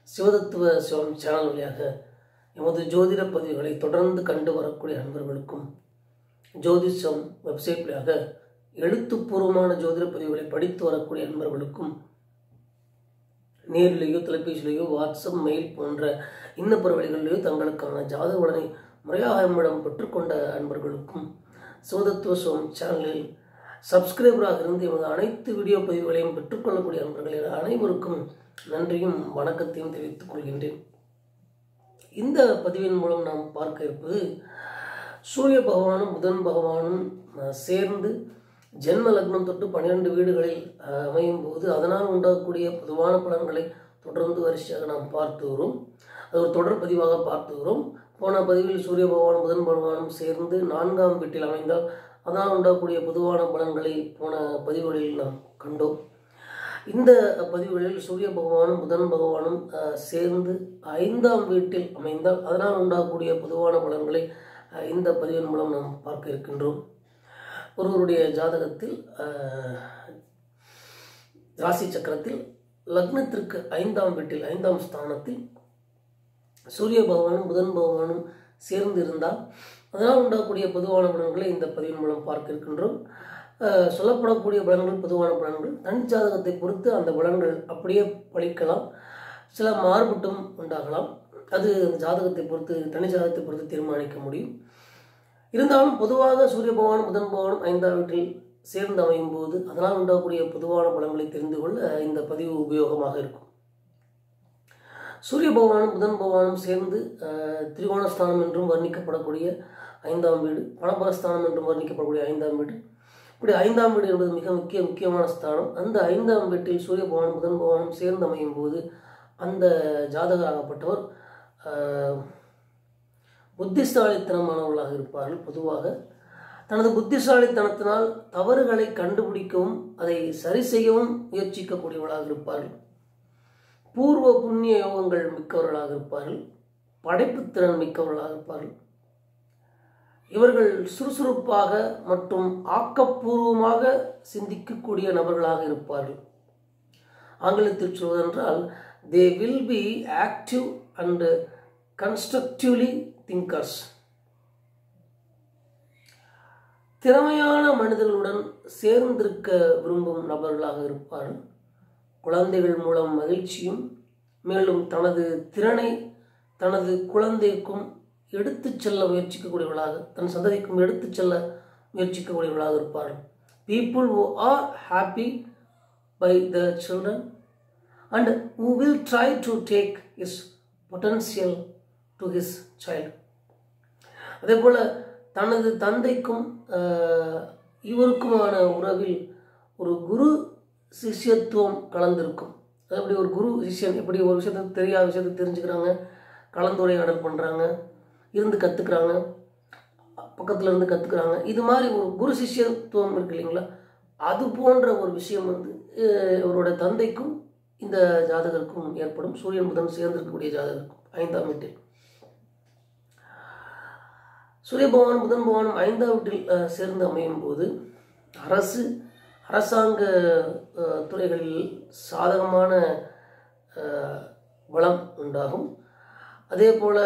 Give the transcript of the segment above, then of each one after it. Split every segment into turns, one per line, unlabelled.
சிவதத்துவ சிவம் channel வழியாக எமது ஜோதிட பதிவுகளை தொடர்ந்து கண்டு வரக்கூடிய அன்பர்களுக்கும் ஜோதிஷம் வெப்சைட் வழியாக எழுத்துப்பூர்வமான ஜோதிட பதிவுகளை படித்து வரக்கூடிய அன்பர்களுக்கும் நேரிலேயோ தொலைபேசியிலேயோ வாட்ஸ்அப் மெயில் போன்ற இன்னப்பிற வழிகளிலேயோ தங்களுக்கான ஜாதக பலனை முறையாக நம்மிடம் பெற்றுக்கொண்ட அன்பர்களுக்கும் சிவதத்துவ சிவம் சேனலில் சப்ஸ்கிரைபராக இருந்து எமது அனைத்து வீடியோ பதிவுகளையும் பெற்றுக்கொள்ளக்கூடிய அன்பர்கள் என அனைவருக்கும் நன்றியும் வணக்கத்தையும் தெரிவித்துக் கொள்கின்றேன் இந்த பதிவின் மூலம் நாம் பார்க்க இருப்பது சூரிய பகவானும் புதன் பகவானும் அஹ், சேர்ந்து ஜென்ம லக்னம் தொட்டு பன்னிரெண்டு வீடுகளில் அஹ், அமையும் போது அதனால் உண்டாகக்கூடிய பொதுவான பலன்களை தொடர்ந்து வரிசையாக நாம் பார்த்து வரும் அது ஒரு தொடர் பதிவாக பார்த்து வரும் போன பதிவில் சூரிய பகவானும் புதன் பகவானும் சேர்ந்து நான்காம் வீட்டில் அமைந்தால் அதனால் உண்டாகக்கூடிய பொதுவான பலன்களை போன பதிவுகளில் நாம் கண்டோம் இந்த பதிவுகளில் சூரிய பகவானும் புதன் பகவானும் அஹ், சேர்ந்து ஐந்தாம் வீட்டில் அமைந்தால் அதனால் உண்டாகக்கூடிய பொதுவான பலன்களை அஹ், இந்த பதிவின் மூலம் நாம் பார்க்க இருக்கின்றோம் ஒருவருடைய ஜாதகத்தில் அஹ், ராசி சக்கரத்தில் லக்னத்திற்கு ஐந்தாம் வீட்டில் ஐந்தாம் ஸ்தானத்தில் சூரிய பகவானும் புதன் பகவானும் சேர்ந்து இருந்தால் அதனால் உண்டாகக்கூடிய பொதுவான பலன்களை இந்த பதிவின் மூலம் பார்க்க இருக்கின்றோம் அஹ், சொல்லப்படக்கூடிய பலன்கள் பொதுவான பலன்கள் தனி ஜாதகத்தை பொறுத்து அந்த பலன்கள் அப்படியே பலிக்கலாம் சில மாறுபட்டும் உண்டாகலாம் அது அந்த ஜாதகத்தை பொறுத்து தனி ஜாதகத்தை பொறுத்து தீர்மானிக்க முடியும் இருந்தாலும் பொதுவாக சூரிய பகவானும் புதன் பகவானும் ஐந்தாம் வீட்டில் சேர்ந்து அமையும் போது அதனால் உண்டாகக்கூடிய பொதுவான பலன்களை தெரிந்து கொள்ள இந்த பதிவு உபயோகமாக இருக்கும் சூரிய பகவானும் புதன் பகவானும் சேர்ந்து அஹ், திரிகோணஸ்தானம் என்றும் வர்ணிக்கப்படக்கூடிய ஐந்தாம் வீடு பணபரஸ்தானம் என்றும் வர்ணிக்கப்படக்கூடிய ஐந்தாம் வீடு இப்படி ஐந்தாம் வீடு என்பது மிக முக்கிய முக்கியமான ஸ்தானம் அந்த ஐந்தாம் வீட்டில் சூரிய பகவான் புதன் பகவானும் சேர்ந்து அமையும் போது அந்த ஜாதகராகப்பட்டவர் அஹ், புத்திசாலித்தனமானவர்களாக இருப்பார்கள் பொதுவாக தனது புத்திசாலித்தனத்தினால் தவறுகளை கண்டுபிடிக்கவும் அதை சரி செய்யவும் முயற்சிக்கக்கூடியவர்களாக இருப்பார்கள் பூர்வ புண்ணிய யோகங்கள் மிக்கவர்களாக இருப்பார்கள் படைப்புத்திறன் மிக்கவர்களாக இருப்பார்கள் இவர்கள் சுறுசுறுப்பாக மற்றும் ஆக்கப்பூர்வமாக சிந்திக்கக்கூடிய நபர்களாக இருப்பார்கள் ஆங்கிலத்தில் சொல்வதென்றால் they will be active and constructively thinkers திறமையான மனிதர்களுடன் சேர்ந்திருக்க விரும்பும் நபர்களாக இருப்பார்கள் குழந்தைகள் மூலம் மகிழ்ச்சியும் மேலும் தனது திறனை தனது குழந்தைக்கும் எடுத்துச் செல்ல முயற்சிக்கக்கூடியவர்களாக தன் சந்ததிக்கும் எடுத்துச் செல்ல முயற்சிக்கக்கூடியவர்களாக இருப்பார்கள் people who are happy by the children and who will try to take his potential to his child அதே போல் தனது தந்தைக்கும் ஆஹ், இவருக்குமான உறவில் ஒரு குரு சிஷ்யத்துவம் கலந்திருக்கும் அது எப்படி ஒரு குரு சிஷ்யன் எப்படி ஒரு விஷயத்தை தெரியாத விஷயத்தை தெரிஞ்சுக்கிறாங்க கலந்துரையாடல் பண்ணுறாங்க இருந்து கற்றுக்குறாங்க பக்கத்தில் இருந்து கற்றுக்குறாங்க இது மாதிரி ஒரு குரு சிஷ்யத்துவம் இருக்கு இல்லைங்களா அது போன்ற ஒரு விஷயம் வந்து அஹ், இவரோட தந்தைக்கும் இந்த ஜாதகருக்கும் ஏற்படும் சூரியன் புதன் சேர்ந்திருக்கக்கூடிய ஜாதகருக்கும் ஐந்தாம் வீட்டில் சூரிய பகவான் புதன் பகவானும் ஐந்தாம் வீட்டில் அஹ், சேர்ந்து அமையும் போது அரசு அரசாங்க அஹ், துறைகளில் சாதகமான அஹ், வளம் உண்டாகும் அதே போல்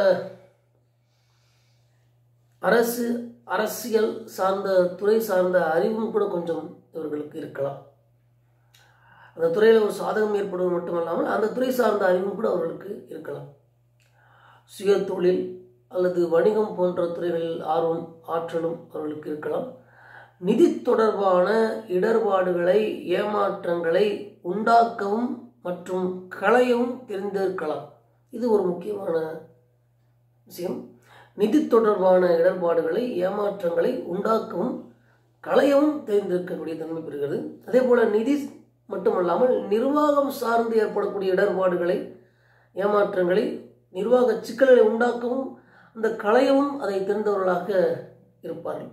அரசு அரசியல் சார்ந்த துறை சார்ந்த அறிவும் கூட கொஞ்சம் இவர்களுக்கு இருக்கலாம் அந்த துறையில் ஒரு சாதகம் ஏற்படுவது மட்டுமல்லாமல் அந்த துறை சார்ந்த அறிவும் கூட அவர்களுக்கு இருக்கலாம் சுய தொழில் அல்லது வணிகம் போன்ற துறைகளில் ஆர்வம் ஆற்றலும் அவர்களுக்கு இருக்கலாம் நிதி தொடர்பான இடர்பாடுகளை ஏமாற்றங்களை உண்டாக்கவும் மற்றும் களையவும் தெரிந்திருக்கலாம் இது ஒரு முக்கியமான விஷயம் நிதி தொடர்பான இடர்பாடுகளை ஏமாற்றங்களை உண்டாக்கவும் களையவும் தெரிந்திருக்கக்கூடிய தன்மை பெறுகிறது அதே போல நிதி மட்டுமல்லாமல் நிர்வாகம் சார்ந்து ஏற்படக்கூடிய இடர்பாடுகளை ஏமாற்றங்களை நிர்வாக சிக்கல்களை உண்டாக்கவும் அந்த களையவும் அதை தெரிந்தவர்களாக இருப்பார்கள்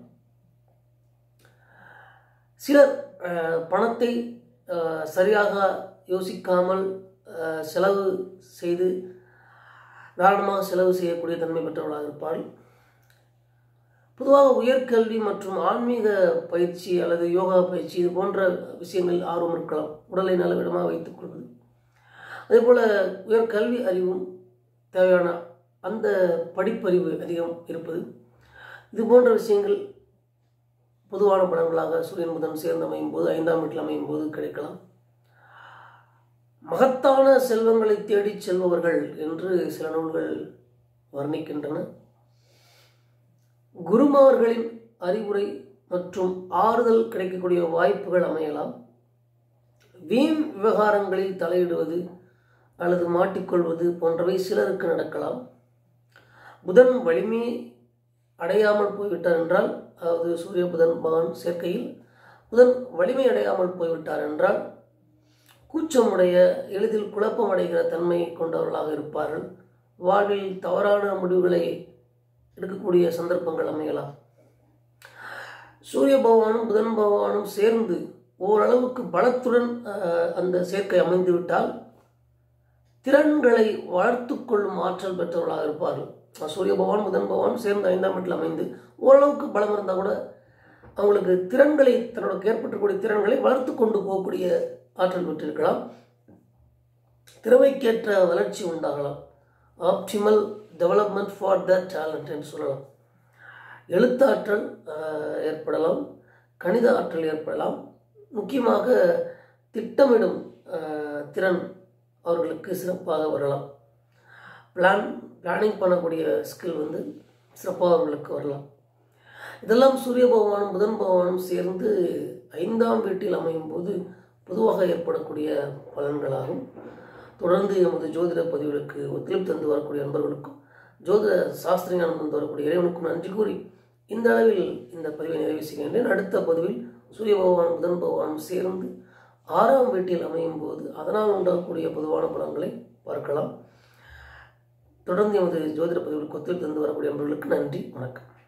சிலர் அஹ், பணத்தை அஹ், சரியாக யோசிக்காமல் அஹ், செலவு செய்து தாராளமாக செலவு செய்யக்கூடிய தன்மை பெற்றவர்களாக இருப்பார்கள் பொதுவாக உயர்கல்வி மற்றும் ஆன்மீக பயிற்சி அல்லது யோகா பயிற்சி இது போன்ற விஷயங்கள் ஆர்வம் இருக்கலாம் உடலை நலவிடமாக வைத்துக் கொள்வது அதே போல் உயர் கல்வி அறிவும் தேவையான அந்த படிப்பறிவு அதிகம் இருப்பது இது போன்ற விஷயங்கள் பொதுவான பலன்களாக சூரியன் புதன் சேர்ந்து அமையும் போது ஐந்தாம் வீட்டில் அமையும் போது கிடைக்கலாம் மகத்தான செல்வங்களை தேடிச் செல்பவர்கள் என்று சில நூல்கள் வர்ணிக்கின்றன குருமார்களின் அறிவுரை மற்றும் ஆறுதல் கிடைக்கக்கூடிய வாய்ப்புகள் அமையலாம் வீண் விவகாரங்களில் தலையிடுவது அல்லது மாட்டிக்கொள்வது போன்றவை சிலருக்கு நடக்கலாம் புதன் வலிமை அடையாமல் போய்விட்டார் என்றால் அதாவது சூரிய புதன் பகவான் சேர்க்கையில் புதன் வலிமை அடையாமல் போய்விட்டார் என்றால் கூச்சமுடைய எளிதில் குழப்பமடைகிற தன்மை கொண்டவர்களாக இருப்பார்கள் வாழ்வில் தவறான முடிவுகளை எடுக்கக்கூடிய சந்தர்ப்பங்கள் அமையலாம் சூரிய பகவானும் புதன் பகவானும் சேர்ந்து ஓரளவுக்கு பலத்துடன் அஹ், அந்த சேர்க்கை அமைந்துவிட்டால் திறன்களை வளர்த்து கொள்ளும் ஆற்றல் பெற்றவர்களாக இருப்பார்கள் அஹ், சூரிய பகவான் புதன் பகவான் சேர்ந்து ஐந்தாம் வீட்டில் அமைந்து ஓரளவுக்கு பலம் இருந்தால் கூட அவங்களுக்கு திறன்களை தன்னோட ஏற்பட்டக்கூடிய திறன்களை வளர்த்து கொண்டு போகக்கூடிய ஆற்றல் பெற்றிருக்கலாம் திறமைக்கேற்ற வளர்ச்சி உண்டாகலாம் optimal development for the talent என்று சொல்லலாம் எழுத்தாற்றல் ஆஹ், ஏற்படலாம் கணித ஆற்றல் ஏற்படலாம் முக்கியமாக திட்டமிடும் ஆஹ், திறன் அவர்களுக்கு சிறப்பாக வரலாம் பிளான் பிளானிங் பண்ணக்கூடிய ஸ்கில் வந்து சிறப்பாக அவர்களுக்கு வரலாம் இதெல்லாம் சூரிய பகவானும் புதன் பகவானும் சேர்ந்து ஐந்தாம் வீட்டில் அமையும் போது பொதுவாக ஏற்படக்கூடிய பலன்களாகும் தொடர்ந்து எமது ஜோதிட பதிவுகளுக்கு ஒத்துழைப்பு தந்து வரக்கூடிய நண்பர்களுக்கும் ஜோதிட சாஸ்திர ஞானம் தந்து வரக்கூடிய இறைவனுக்கும் நன்றி கூறி இந்த அளவில் இந்த பதிவை நிறைவு செய்கின்றேன் அடுத்த பதிவில் சூரிய பகவான் புதன் பகவானும் சேர்ந்து ஆறாம் வீட்டில் அமையும் போது அதனால் உண்டாகக்கூடிய பொதுவான பலன்களை பார்க்கலாம் தொடர்ந்து எமது ஜோதிட பதிவுகளுக்கு ஒத்துழைப்பு தந்து வரக்கூடிய நண்பர்களுக்கு நன்றி வணக்கம்